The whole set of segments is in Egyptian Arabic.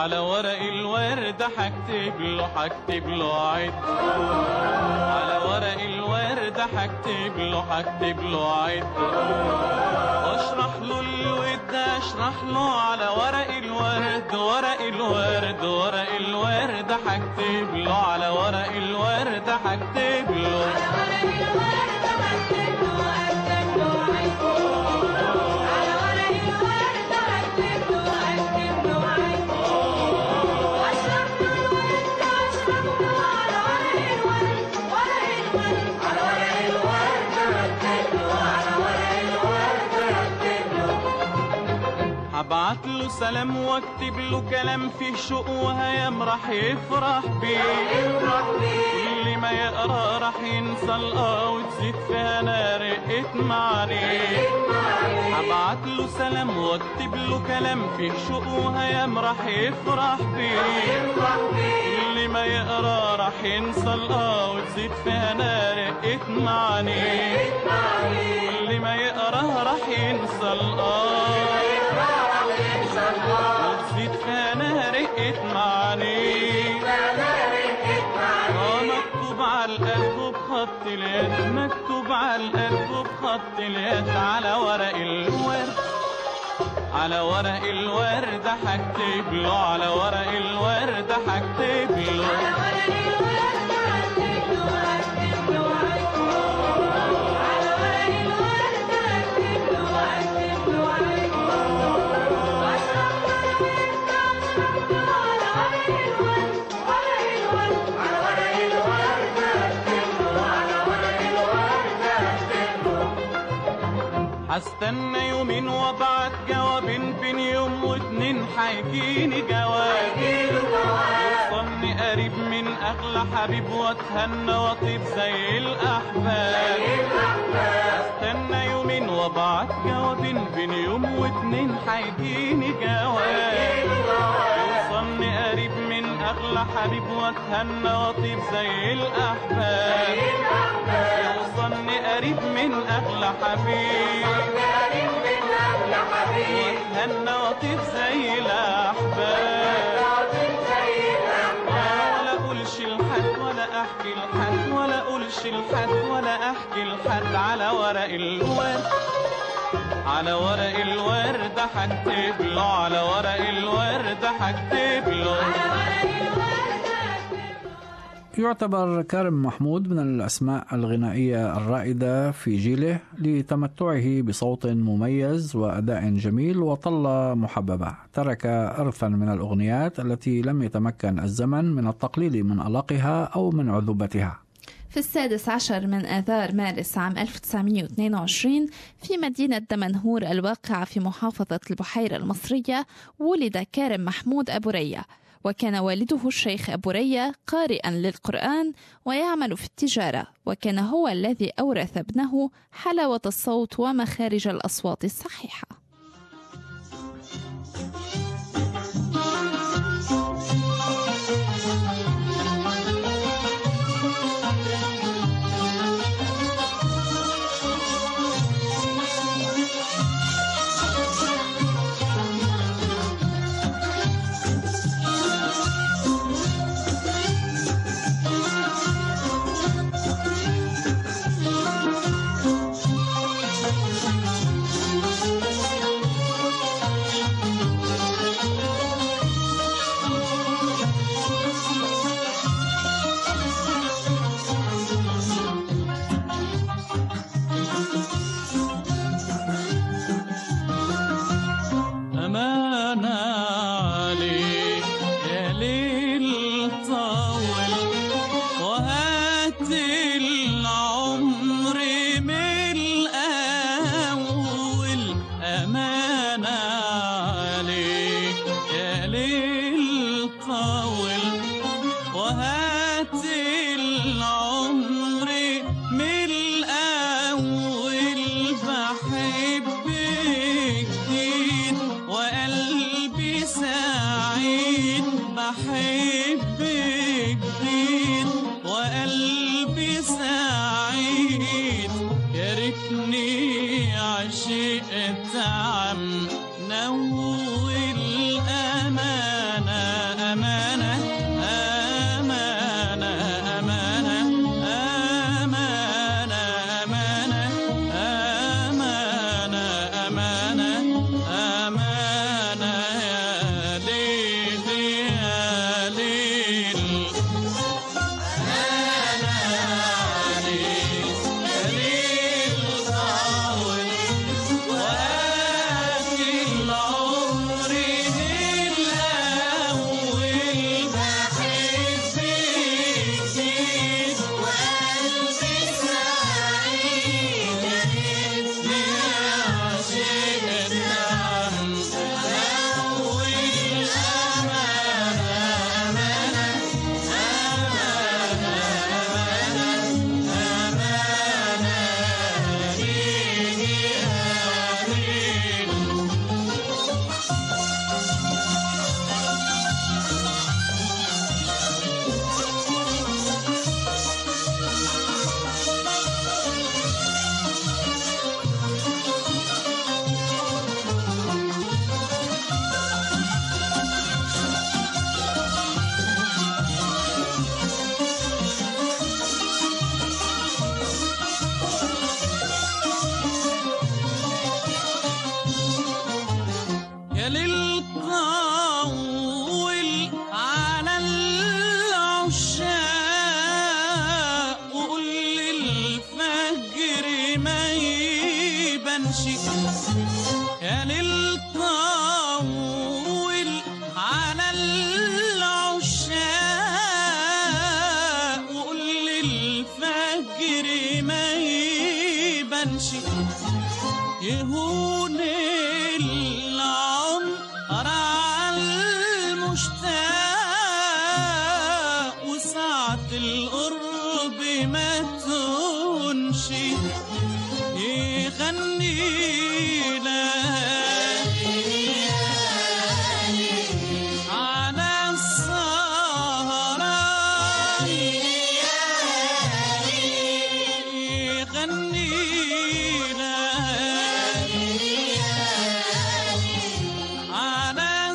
على ورق الورد هكتب له هكتب له عد على ورق الورد هكتب له هكتب له عد واشرح له الود اشرح له على ورق الورد ورق الورد ورق الورد هكتب له على ورق الورد هكتب له هبعت له سلام واكتب له كلام فيه شوق وهيام راح يفرح بيه كل ما يقرا راح ينسى الاه وتزيد في هنا رقة معانيه هبعت له سلام واكتب له كلام فيه شوق وهيام راح يفرح بيه كل ما يقرا راح ينسى الاه وتزيد في هنا رقة معانيه كل ما يقرا راح ينسى الاه وتزيد فينا رقة معاني اه مكتوب على القلب بخط اليد مكتوب على القلب بخط اليد على ورق الورد على ورق الورد هكتب له على ورق الورد هكتب له هستنى يومين وابعت جوابين بين يوم واتنين هيجيني جواب يوصلني قريب من اغلى حبيب واتهنى واطيب زي الاحباب هستنى يومين وابعت جوابين بين يوم واتنين هيجيني جواب يوصلني قريب من اغلى حبيب واتهنى واطيب زي الاحباب يوصلني قريب من اغلى حبيب واتهنى واطيب زي الاحباب ولا اقولش لحد ولا احكي لحد ولا اقولش لحد ولا احكي لحد على ورق الورد على ورق الورد هكتب له على ورق الورد هكتب له يعتبر كارم محمود من الأسماء الغنائية الرائدة في جيله لتمتعه بصوت مميز وأداء جميل وطلة محببة ترك إرثا من الأغنيات التي لم يتمكن الزمن من التقليل من ألقها أو من عذوبتها في السادس عشر من آذار مارس عام 1922 في مدينة دمنهور الواقعة في محافظة البحيرة المصرية ولد كارم محمود أبو ريا وكان والده الشيخ أبو ريا قارئا للقرآن ويعمل في التجارة وكان هو الذي أورث ابنه حلاوة الصوت ومخارج الأصوات الصحيحة أمانة عليك يا ليل طول وهات العمر من الأول أمانة عليك يا ليل طول وهات العمر من الأول بحب جديد وقلبي سعيد بحب جديد وقلبي سعيد يا ريتني عشقت عم نول أمانة عيون العمر عالمشتاق وساعة القرب ما تنشي يغني على السهران يغني على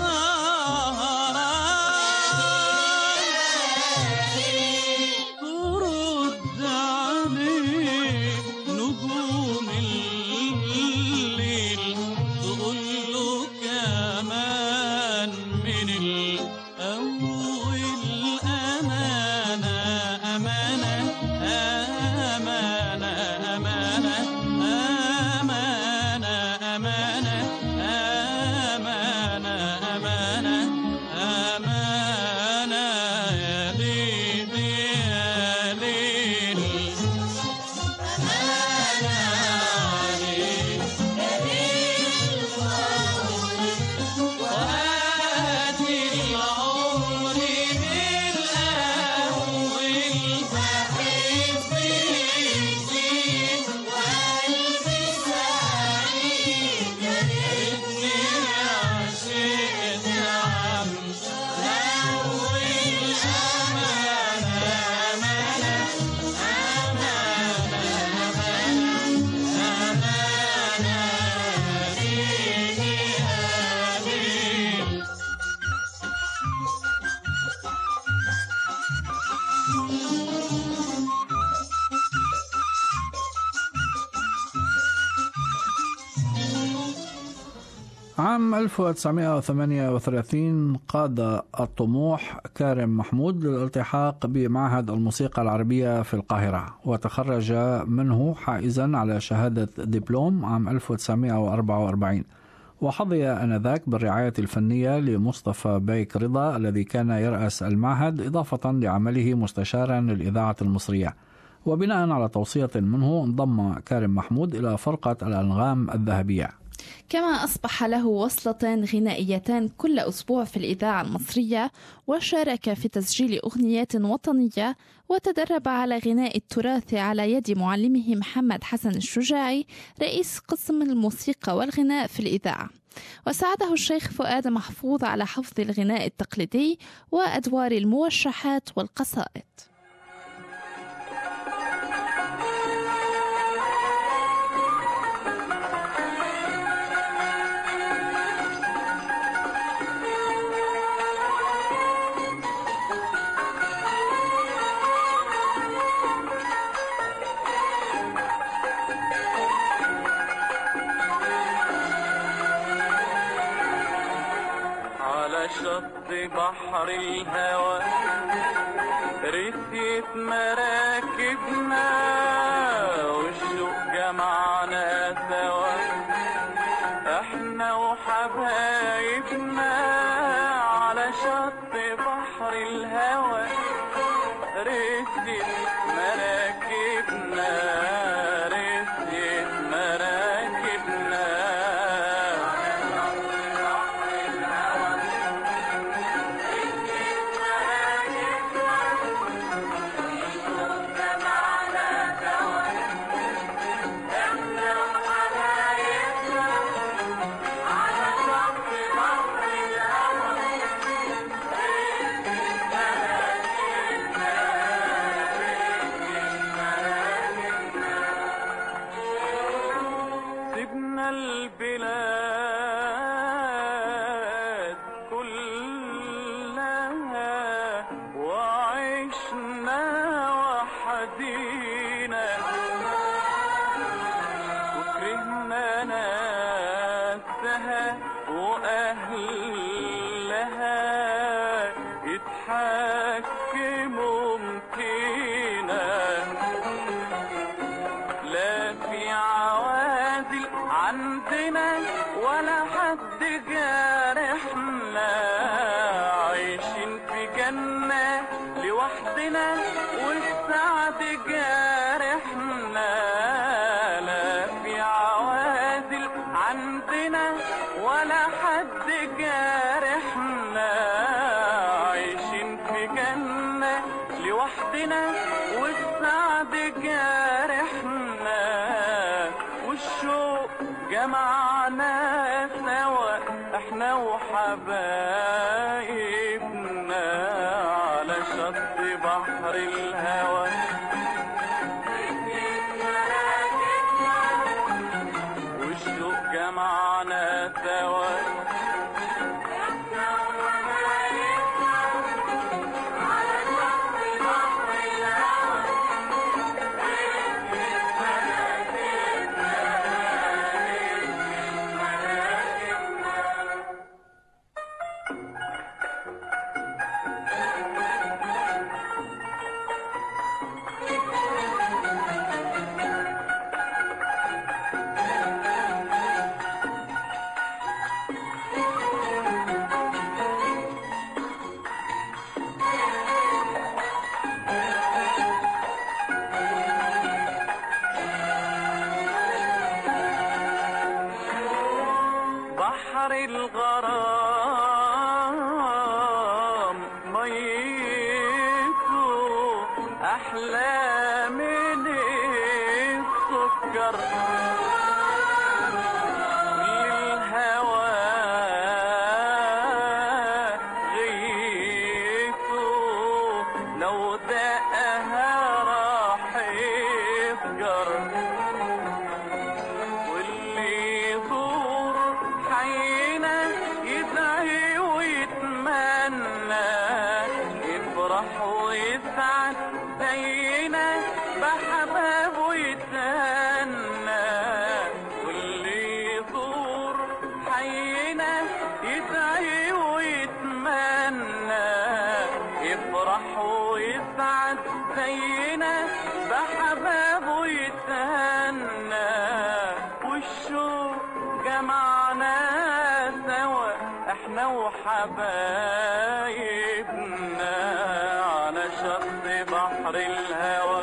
السهران ترد عليه نجوم الليل تقول له كمان من الأول أمانة أمانة أمانة أمانة أمانة أمانة أمانة أمانة أمانة يا ليل يا ليل وهات العمر بالأول بحب فيك وقلبي سعيد يا ريتني عشقت عم نول أمانة أمانة عام 1938 قاد الطموح كارم محمود للالتحاق بمعهد الموسيقى العربية في القاهرة وتخرج منه حائزا على شهادة دبلوم عام 1944 وحظي آنذاك بالرعاية الفنية لمصطفى بيك رضا الذي كان يرأس المعهد إضافة لعمله مستشارا للإذاعة المصرية وبناء على توصية منه انضم كارم محمود إلى فرقة الأنغام الذهبية كما أصبح له وصلتان غنائيتان كل أسبوع في الإذاعة المصرية وشارك في تسجيل أغنيات وطنية وتدرب على غناء التراث على يد معلمه محمد حسن الشجاعي رئيس قسم الموسيقى والغناء في الإذاعة وساعده الشيخ فؤاد محفوظ على حفظ الغناء التقليدي وأدوار الموشحات والقصائد على شط بحر الهوى رثيت مراكبنا والشوق جمعنا سوا احنا وحبايبنا على شط بحر الهوى رثيت مراكبنا رثيت مراكبنا سيبنا البلاد كلها وعشنا وحدينا وكرهنا ناسها وأهلها يتحكموا فينا لا في عوازل عندنا ولا حد جارحنا عايشين في جنة لوحدنا والسعد جارحنا لا في عوازل عندنا ولا حد جارحنا عايشين في جنة لوحدنا والسعد جارحنا والشوق جمعنا سوا احنا وحبايبنا على شط بحر الهوى والشوق جمعنا سوا بحر الغرام ميته أحلى من السكر للهوى غيته لو دقها راح يفجر واللي يزور حينا يدعي ويتمنى يفرح ويسعد زينا بحبابه يتهنى واللي يزور حينا يدعي ويتمنى يفرح ويسعد زينا بحبابه يتهنى والشوق جمعنا سوا احنا وحبايبنا على شط بحر الهوى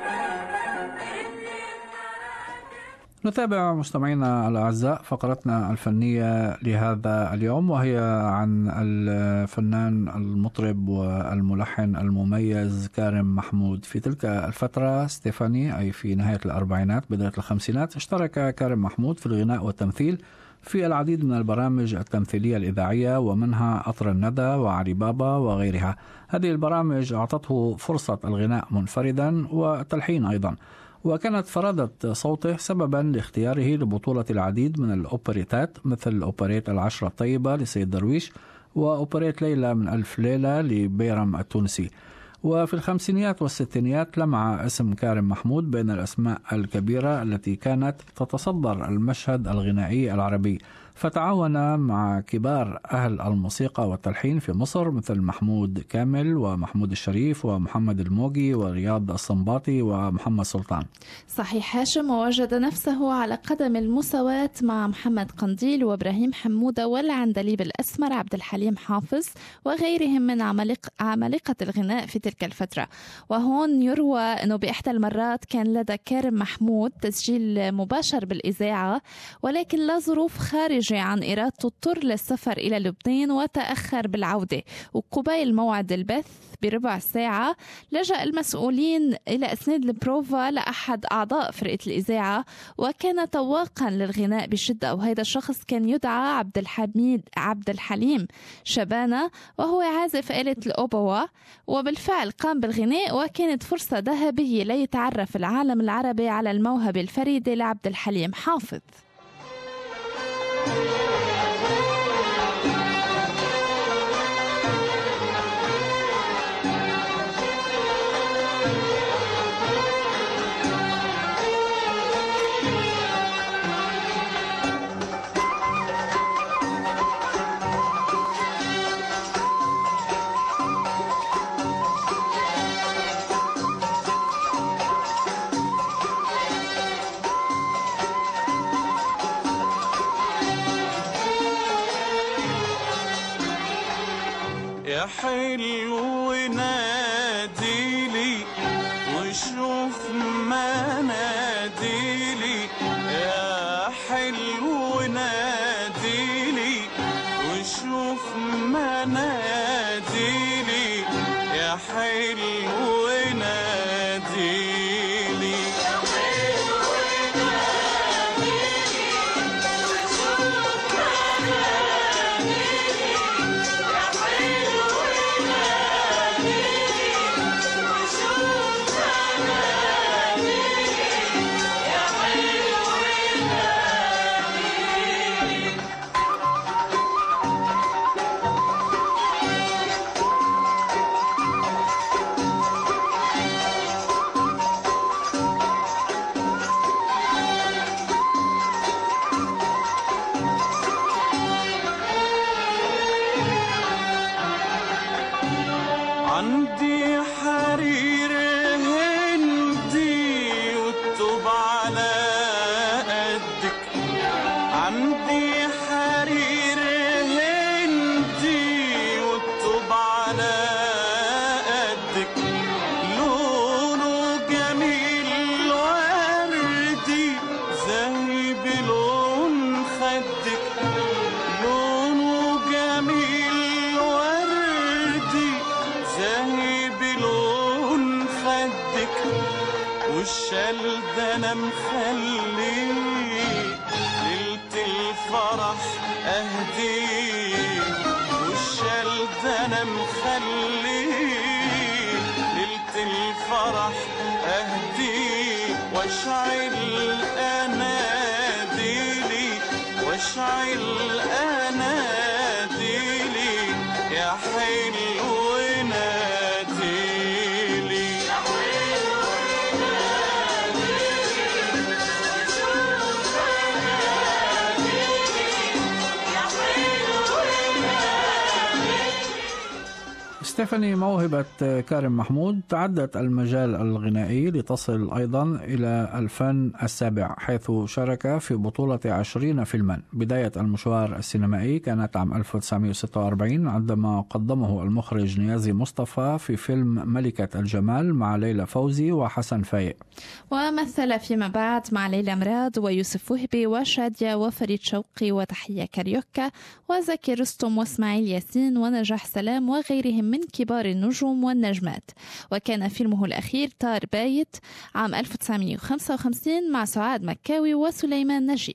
نتابع مستمعينا الأعزاء فقرتنا الفنية لهذا اليوم وهي عن الفنان المطرب والملحن المميز كارم محمود في تلك الفترة ستيفاني أي في نهاية الأربعينات بداية الخمسينات اشترك كارم محمود في الغناء والتمثيل في العديد من البرامج التمثيلية الإذاعية ومنها قطر الندى وعلي بابا وغيرها هذه البرامج أعطته فرصة الغناء منفردا والتلحين أيضا وكانت فرادة صوته سببا لاختياره لبطولة العديد من الأوبريتات مثل أوبريت العشرة الطيبة لسيد درويش وأوبريت ليلى من ألف ليلة لبيرم التونسي وفي الخمسينيات والستينيات لمع اسم كارم محمود بين الأسماء الكبيرة التي كانت تتصدر المشهد الغنائي العربي فتعاون مع كبار أهل الموسيقى والتلحين في مصر مثل محمود كامل ومحمود الشريف ومحمد الموجي ورياض الصنباطي ومحمد سلطان صحيح هاشم ووجد نفسه على قدم المساواة مع محمد قنديل وإبراهيم حمودة والعندليب الأسمر عبد الحليم حافظ وغيرهم من عمالق عمالقة الغناء في تلك الفترة وهون يروى أنه بإحدى المرات كان لدى كارم محمود تسجيل مباشر بالإذاعة ولكن لظروف خارجة عن إرادته اضطر للسفر إلى لبنان وتأخر بالعودة وقبيل موعد البث بربع ساعة لجأ المسؤولين إلى إسناد البروفا لأحد أعضاء فرقة الإذاعة وكان تواقا للغناء بشدة وهذا الشخص كان يدعى عبد الحميد عبد الحليم شبانة وهو عازف آلة الأوبوا وبالفعل قام بالغناء وكانت فرصة ذهبية ليتعرف العالم العربي على الموهبة الفريدة لعبد الحليم حافظ يا حلو ناديلي وشوف مناديلي يا حلو وردي حرير هندي والطوب على قدك لونه جميل وردي زي بلون خدك لونه جميل وردي زي بلون خدك والشال ده انا مخليه ليلة الفرح اهديه والشال ده انا مخليه ليلة الفرح اهديه واشعل اناديلي واشعل اناديلي يا حلو ناديلي ستيفاني موهبة كارم محمود تعدت المجال الغنائي لتصل أيضا إلى الفن السابع حيث شارك في بطولة عشرين فيلما بداية المشوار السينمائي كانت عام 1946 عندما قدمه المخرج نيازي مصطفى في فيلم ملكة الجمال مع ليلى فوزي وحسن فايق ومثل فيما بعد مع ليلى مراد ويوسف وهبي وشادية وفريد شوقي وتحية كاريوكا وزكي رستم واسماعيل ياسين ونجاح سلام وغيرهم من كبار النجوم والنجمات وكان فيلمه الأخير طار بايت عام 1955 مع سعاد مكاوي وسليمان نجيب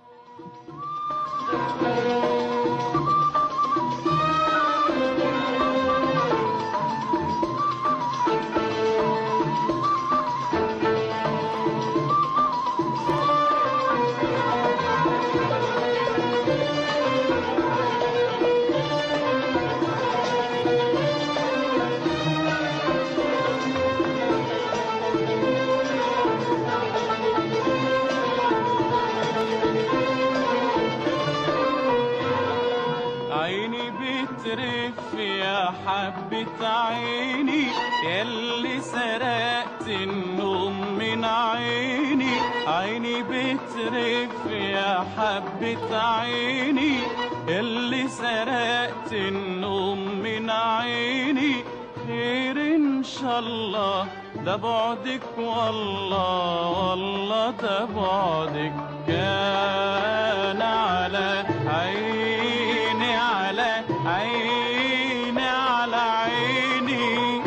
عيني بترف يا حبة عيني ياللي سرقت النوم من عيني عيني بترف يا حبة عيني ياللي سرقت النوم من عيني خير ان شاء الله ده بعدك والله والله ده بعدك كان على عيني على عيني على عيني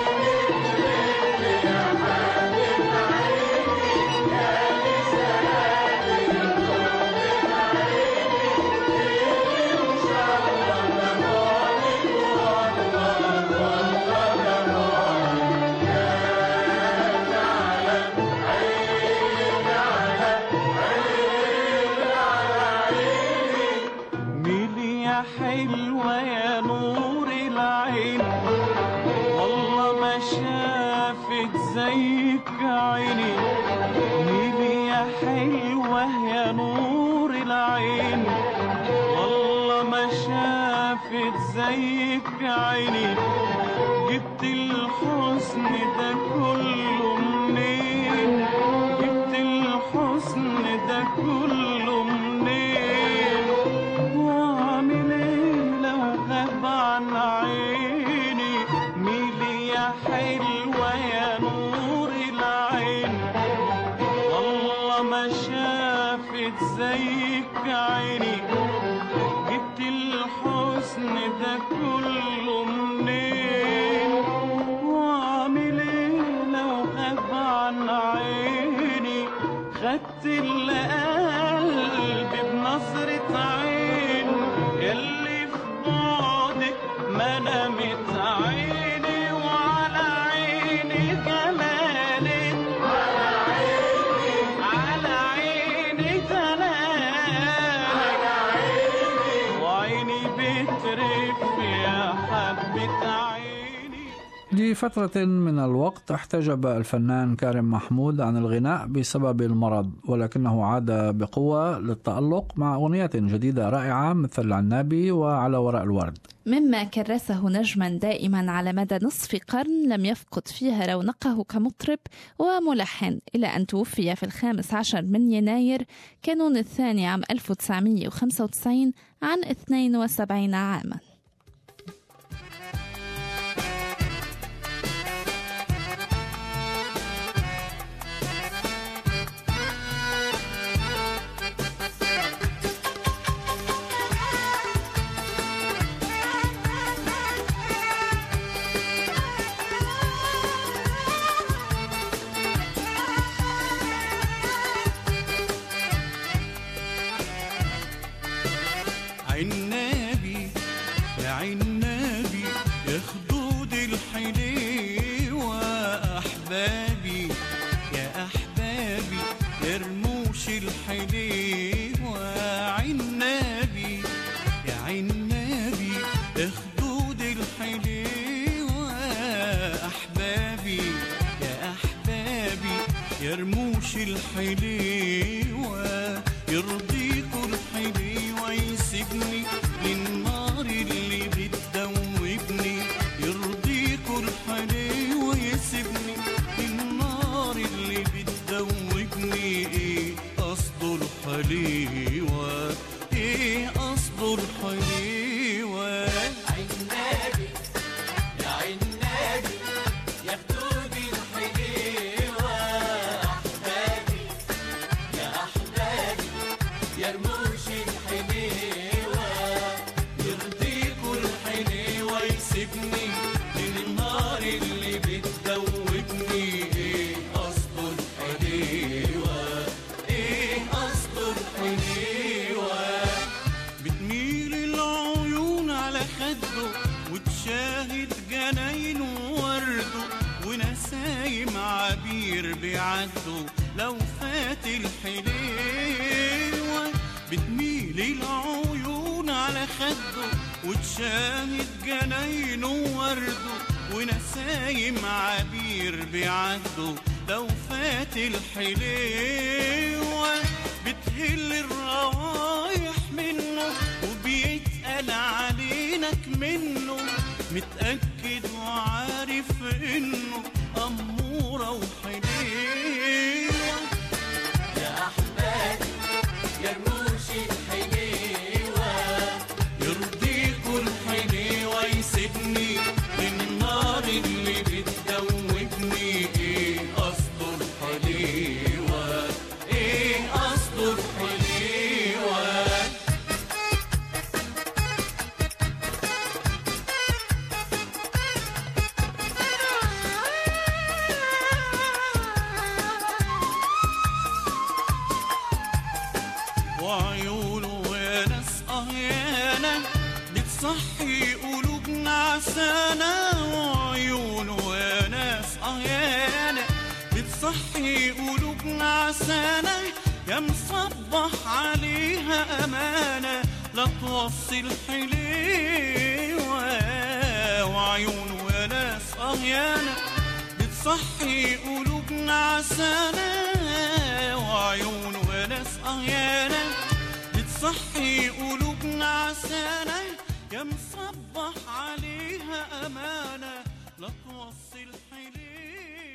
ميلي يا حلوة يا نور العين والله ما شافت زيك عيني ميلي يا حلوة يا نور العين والله ما شافت زيك عيني جبت الحسن ده كله منين جبت الحسن ده كله منين واعمل ايه لو غاب عن عيني ميلي يا حلوة يا نور العين والله ما شافت زيك عيني جبت الحسن ده كله منين واعمل ايه لو غاب عن عيني خدت القلب بنظرة عين اللي في بعدك ما نامت عيني وعلى عيني جمالك على عيني دلالك وعيني بترف يا حبة عيني لفترة من الوقت احتجب الفنان كارم محمود عن الغناء بسبب المرض ولكنه عاد بقوة للتألق مع أغنية جديدة رائعة مثل عنابي وعلى وراء الورد مما كرسه نجما دائما على مدى نصف قرن لم يفقد فيها رونقه كمطرب وملحن إلى أن توفي في الخامس عشر من يناير كانون الثاني عام 1995 عن 72 عاما عنابي يا عنابي يا خدود الحليوة أحبابي يا أحبابي يا رموش الحليوة عنابي يا عنابي يا خدود الحليوة أحبابي يا أحبابي يا رموش الحليوة يرضيكوا الحليوة يسيبني للنار اللي بتدوبني يرضيكوا الحليوة يسيبني للنار اللي بتدوبني ايه قصده الحليوة ايه قصده الحليوة يرضيكوا الحليوة يسيبني للنار اللي بتدوبني ايه قصده الحليوة ايه قصده الحليوة بتميل العيون على خده وتشاهد جناينه وورده ونسايم عبير بيعدوا لو فات الحليوة بتميل العيون على خده وتشاهد جناينه وورده ونسايم عبير بيعدوا لو فات الحليوة بتهل الروايح منه وبيتقل علينك منه متأكد وعارف انه أمورة وحليوة يرضيكوا الحليوة يسيبني للنار اللي بتدوبني ايه قصده الحليوة ايه قصده الحليوة وعيونه يا ناس قهيانة بتصحي قلوبنا عسانة وعيونه يا ناس قهيانة بتصحي قلوبنا عسانة يا مصبح عليها أمانة لا توصل حليوة وعيونه يا ناس قهيانة بتصحي قلوبنا عسانة وعيونه يا ناس قهيانة بتصحي قلوبنا عسانة يا مصبح عليها أمانة لا توصل حليوة